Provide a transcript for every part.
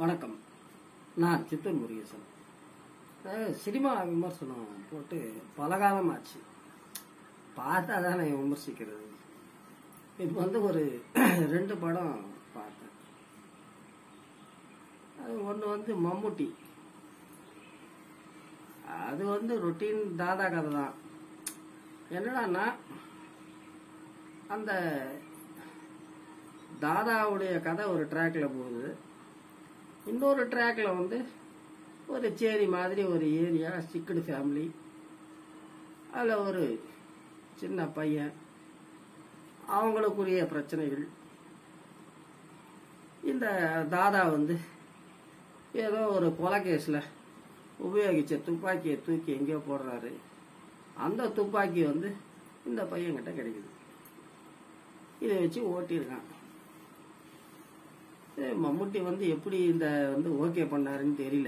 வணக்கம் நான் சித்தூர் முருகேசன் அதாவது சினிமா விமர்சனம் போட்டு பல காலம் ஆச்சு பார்த்தா தானே விமர்சிக்கிறது இப்போ வந்து ஒரு ரெண்டு படம் பார்த்தேன் அது ஒன்று வந்து மம்முட்டி அது வந்து ரொட்டீன் தாதா கதை தான் என்னடான்னா அந்த தாதாவுடைய கதை ஒரு ட்ராக்ல போகுது இன்னொரு ட்ராக்ல வந்து ஒரு சேரி மாதிரி ஒரு ஏரியா சிக்கடு ஃபேமிலி அதில் ஒரு சின்ன பையன் அவங்களுக்குரிய பிரச்சனைகள் இந்த தாதா வந்து ஏதோ ஒரு கொலை கேஸில் உபயோகிச்ச துப்பாக்கியை தூக்கி எங்கேயோ போடுறாரு அந்த துப்பாக்கி வந்து இந்த பையன்கிட்ட கிடைக்குது இதை வச்சு ஓட்டியிருக்கான் இது மம்முட்டி வந்து எப்படி இந்த வந்து ஓகே பண்ணாருன்னு தெரியல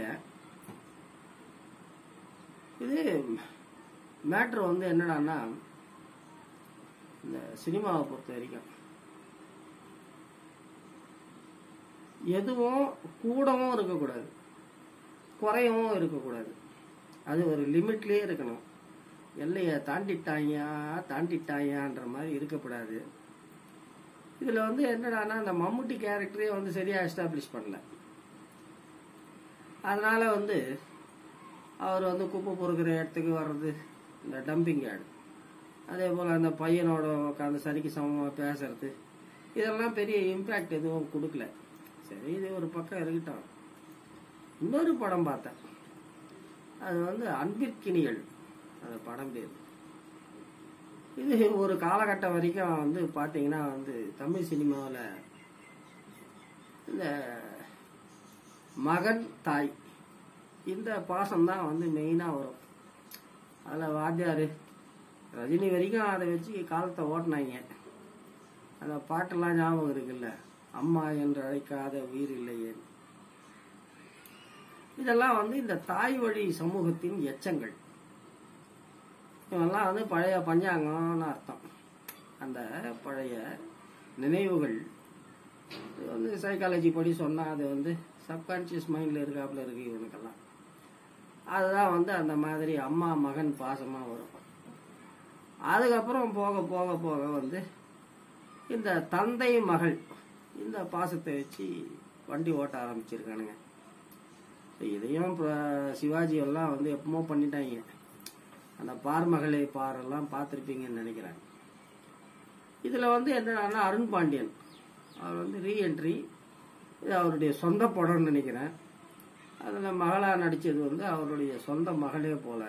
இது மேட்ரு வந்து என்னடான்னா இந்த சினிமாவை பொறுத்த வரைக்கும் எதுவும் கூடவும் இருக்கக்கூடாது குறையவும் இருக்கக்கூடாது அது ஒரு லிமிட்லயே இருக்கணும் எல்லையை தாண்டிட்டாயா தாண்டிட்டாயான்ற மாதிரி இருக்கக்கூடாது இதுல வந்து என்னடான்னா அந்த மம்முட்டி கேரக்டரே வந்து சரியா எஸ்டாப்ளிஷ் பண்ணல அதனால வந்து அவர் வந்து குப்பை பொறுக்கிற இடத்துக்கு வர்றது இந்த டம்பிங் யார்டு அதே போல் அந்த பையனோட உட்காந்து சரிக்கு சமமாக பேசுறது இதெல்லாம் பெரிய இம்பேக்ட் எதுவும் கொடுக்கல சரி இது ஒரு பக்கம் இருக்கட்டும் இன்னொரு படம் பார்த்தேன் அது வந்து அன்பிற்கினிகள் அந்த படம் பேர் இது ஒரு காலகட்டம் வரைக்கும் வந்து பார்த்தீங்கன்னா வந்து தமிழ் சினிமாவில் இந்த மகன் தாய் இந்த பாசம்தான் வந்து மெயினாக வரும் அதில் வாத்தியார் ரஜினி வரைக்கும் அதை வச்சு காலத்தை ஓட்டினாங்க அந்த பாட்டெல்லாம் ஞாபகம் இருக்குல்ல அம்மா என்று அழைக்காத உயிர் இல்லையே இதெல்லாம் வந்து இந்த தாய் வழி சமூகத்தின் எச்சங்கள் இவெல்லாம் வந்து பழைய பஞ்சாங்கம்னு அர்த்தம் அந்த பழைய நினைவுகள் இது வந்து சைக்காலஜி படி சொன்னா அது வந்து சப்கான்சியஸ் மைண்ட்ல இருக்காப்புல இருக்கு இவனுக்கெல்லாம் அதுதான் வந்து அந்த மாதிரி அம்மா மகன் பாசமா வரும் அதுக்கப்புறம் போக போக போக வந்து இந்த தந்தை மகள் இந்த பாசத்தை வச்சு வண்டி ஓட்ட ஆரம்பிச்சிருக்கானுங்க இதையும் இப்போ சிவாஜி எல்லாம் வந்து எப்பமோ பண்ணிட்டாங்க அந்த பார் மகளை பார் எல்லாம் பார்த்துருப்பீங்கன்னு நினைக்கிறேன் இதில் வந்து என்னன்னா அருண் பாண்டியன் அவர் வந்து ரீஎன்ட்ரி இது அவருடைய சொந்த படம்னு நினைக்கிறேன் அதில் மகளாக நடித்தது வந்து அவருடைய சொந்த மகளே போல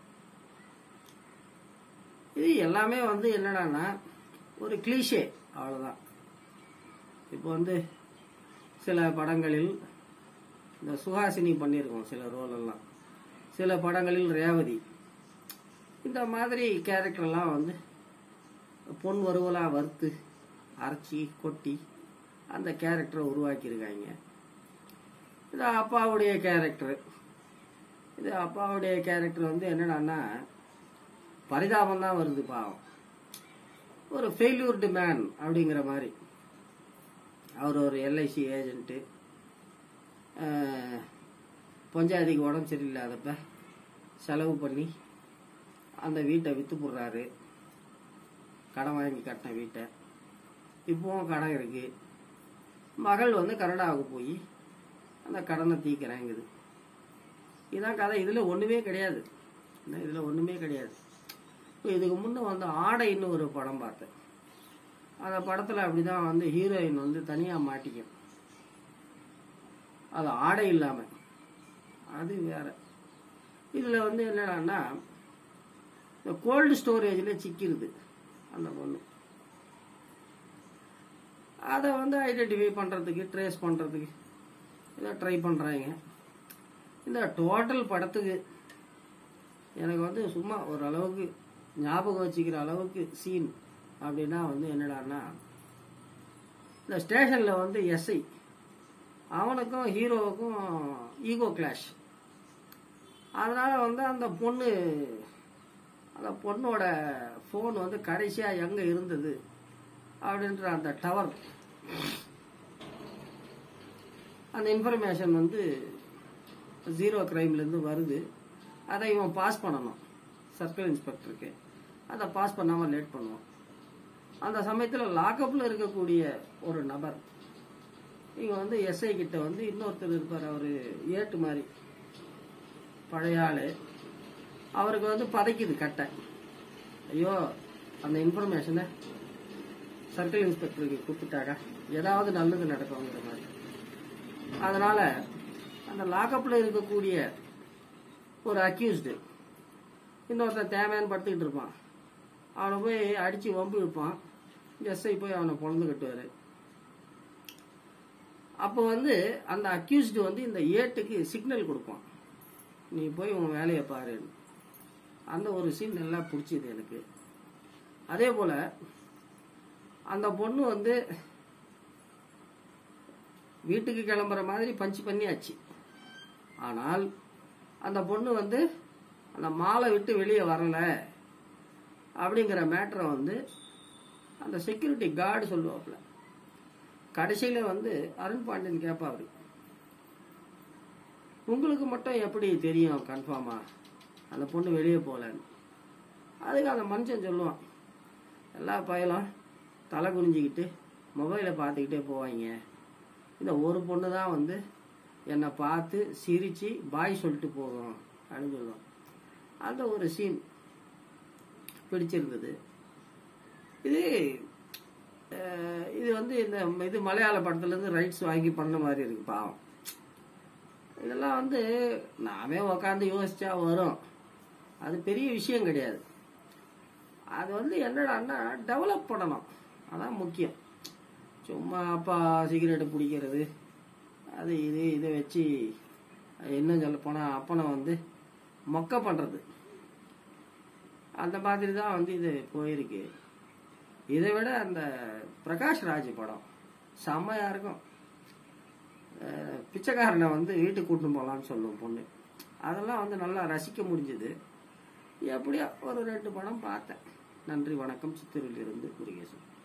இது எல்லாமே வந்து என்னடான்னா ஒரு கிளீஷே அவ்வளோதான் இப்போ வந்து சில படங்களில் இந்த சுஹாசினி பண்ணியிருக்கோம் சில ரோல் எல்லாம் சில படங்களில் ரேவதி இந்த மாதிரி கேரக்டர்லாம் வந்து பொன் வறுவலாக வறுத்து அரைச்சி கொட்டி அந்த கேரக்டரை உருவாக்கியிருக்காங்க இது அப்பாவுடைய கேரக்டர் இது அப்பாவுடைய கேரக்டர் வந்து என்னடான்னா பரிதாபம் தான் வருது பாவம் ஒரு ஃபெயில்யூர்டு மேன் அப்படிங்கிற மாதிரி அவர் ஒரு எல்ஐசி ஏஜென்ட்டு பஞ்சாயத்துக்கு உடம்பு சரியில்லாதப்ப செலவு பண்ணி அந்த வீட்டை வித்து போடுறாரு கடன் வாங்கி கட்டின வீட்டை இப்போவும் கடன் இருக்கு மகள் வந்து கனடாவுக்கு போய் அந்த கடனை தீக்கிறாங்குது இதான் கதை இதில் ஒன்றுமே கிடையாது இதில் ஒன்றுமே கிடையாது இப்போ இதுக்கு முன்னே வந்து ஆடைன்னு ஒரு படம் பார்த்தேன் அந்த படத்தில் அப்படிதான் வந்து ஹீரோயின் வந்து தனியாக மாட்டிக்கும் அது ஆடை இல்லாமல் அது வேற இதில் வந்து என்னடான்னா இந்த கோல்டு ஸ்டோரேஜில் சிக்கிருது அந்த பொண்ணு அதை வந்து ஐடென்டிஃபை பண்ணுறதுக்கு ட்ரேஸ் பண்ணுறதுக்கு இதை ட்ரை பண்ணுறாங்க இந்த டோட்டல் படத்துக்கு எனக்கு வந்து சும்மா ஒரு அளவுக்கு ஞாபகம் வச்சுக்கிற அளவுக்கு சீன் அப்படின்னா வந்து என்னடான்னா இந்த ஸ்டேஷனில் வந்து எஸ்ஐ அவனுக்கும் ஹீரோவுக்கும் ஈகோ கிளாஷ் அதனால வந்து அந்த பொண்ணு அந்த பொண்ணோட ஃபோன் வந்து கடைசியாக எங்கே இருந்தது அப்படின்ற அந்த டவர் அந்த இன்ஃபர்மேஷன் வந்து ஜீரோ கிரைம்லேருந்து வருது அதை இவன் பாஸ் பண்ணணும் சர்க்கிள் இன்ஸ்பெக்டருக்கு அதை பாஸ் பண்ணாமல் லேட் பண்ணுவான் அந்த சமயத்தில் லாக்அப்பில் இருக்கக்கூடிய ஒரு நபர் இங்கே வந்து எஸ்ஐ கிட்ட வந்து இன்னொருத்தர் இருப்பார் அவர் ஏட்டு மாதிரி பழைய ஆள் அவருக்கு வந்து பதைக்குது கட்டை ஐயோ அந்த இன்ஃபர்மேஷனை சர்க்கிள் இன்ஸ்பெக்டருக்கு கொடுத்துட்டாக்கா ஏதாவது நல்லது நடக்குங்கிற மாதிரி அதனால அந்த லாக்அப்பில் இருக்கக்கூடிய ஒரு அக்யூஸ்டு இன்னொருத்தன் தேவையான்னு படுத்துக்கிட்டு இருப்பான் அவனை போய் அடித்து வம்பு இழுப்பான் எஸ்ஐ போய் அவனை பொழந்து கட்டுவார் அப்போ வந்து அந்த அக்யூஸ்டு வந்து இந்த ஏட்டுக்கு சிக்னல் கொடுப்பான் நீ போய் உன் வேலையை பாரு அந்த ஒரு சீன் நல்லா பிடிச்சிது எனக்கு அதே போல அந்த பொண்ணு வந்து வீட்டுக்கு கிளம்புற மாதிரி பஞ்சு பண்ணியாச்சு ஆனால் அந்த பொண்ணு வந்து அந்த மாலை விட்டு வெளியே வரல அப்படிங்கிற மேட்டரை வந்து அந்த செக்யூரிட்டி கார்டு சொல்லுவாப்புல கடைசியில வந்து அருண் பாண்டியன் கேட்பாரு உங்களுக்கு மட்டும் எப்படி தெரியும் கன்ஃபார்மா அந்த பொண்ணு வெளியே போகலன்னு அதுக்கு அந்த மனுஷன் சொல்லுவான் எல்லா பயலும் தலை குனிஞ்சிக்கிட்டு மொபைலை பார்த்துக்கிட்டே போவாங்க இந்த ஒரு பொண்ணு தான் வந்து என்னை பார்த்து சிரித்து பாய் சொல்லிட்டு போகும் அப்படின்னு சொல்லுவான் அந்த ஒரு சீன் பிடிச்சிருந்தது இது அஹ், இது வந்து இந்த இது மலையாள படத்துலேருந்து ரைட்ஸ் வாங்கி பண்ண மாதிரி இருக்கு பாவம் இதெல்லாம் வந்து நாமே உக்காந்து யோசிச்சா வரும் அது பெரிய விஷயம் கிடையாது அது வந்து என்னடான்னா டெவலப் பண்ணணும் அதான் முக்கியம் சும்மா அப்பா சிகரெட்டு பிடிக்கிறது அது இது இதை வச்சு இன்னும் சொல்ல போனால் அப்பனை வந்து மொக்க பண்ணுறது அந்த மாதிரி தான் வந்து இது போயிருக்கு இதை விட அந்த பிரகாஷ் ராஜ் படம் செம்மையா இருக்கும் அஹ் பிச்சைக்காரனை வந்து வீட்டுக்கு கூட்டின்னு போகலான்னு சொல்லும் பொண்ணு அதெல்லாம் வந்து நல்லா ரசிக்க முடிஞ்சது எப்படியோ ஒரு ரெண்டு படம் பார்த்தேன் நன்றி வணக்கம் சித்தூரிலிருந்து முருகேசன்